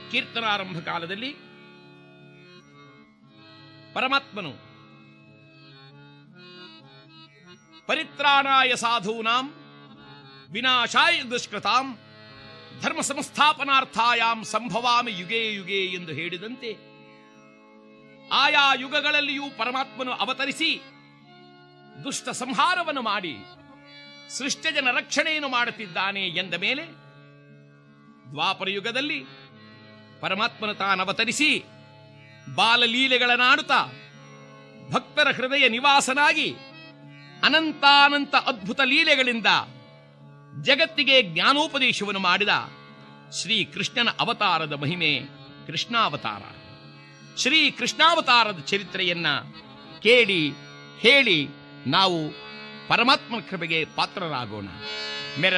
ಕೀರ್ತನಾರಂಭ ಕಾಲದಲ್ಲಿ ಪರಮಾತ್ಮನು ಪರಿತ್ರಾಣಾಯ ಸಾಧೂನಾಂ ವಿನಾಶಾಯ ದುಷ್ಕೃತಾಂ ಧರ್ಮ ಸಂಸ್ಥಾಪನಾರ್ಥಾಯಾಂ ಸಂಭವಾಮಿ ಯುಗೇ ಯುಗೇ ಎಂದು ಹೇಳಿದಂತೆ ಆಯಾ ಯುಗಗಳಲ್ಲಿಯೂ ಪರಮಾತ್ಮನು ಅವತರಿಸಿ ದುಷ್ಟ ಸಂಹಾರವನ್ನು ಮಾಡಿ ಸೃಷ್ಟಜನ ರಕ್ಷಣೆಯನ್ನು ಮಾಡುತ್ತಿದ್ದಾನೆ ಎಂದ ಮೇಲೆ ದ್ವಾಪರ ಯುಗದಲ್ಲಿ ಪರಮಾತ್ಮನು ತಾನವತರಿಸಿ ಬಾಲಲೀಲೆಗಳನ್ನಾಡುತ್ತಾ ಭಕ್ತರ ಹೃದಯ ನಿವಾಸನಾಗಿ ಅನಂತಾನಂತ ಅದ್ಭುತ ಲೀಲೆಗಳಿಂದ ಜಗತ್ತಿಗೆ ಜ್ಞಾನೋಪದೇಶವನ್ನು ಮಾಡಿದ ಶ್ರೀ ಕೃಷ್ಣನ ಅವತಾರದ ಮಹಿಮೆ ಕೃಷ್ಣಾವತಾರ ಶ್ರೀ ಕೃಷ್ಣಾವತಾರದ ಚರಿತ್ರೆಯನ್ನ ಕೇಳಿ ಹೇಳಿ ನಾವು ಪರಮಾತ್ಮನ ಕೃಪೆಗೆ ಪಾತ್ರರಾಗೋಣ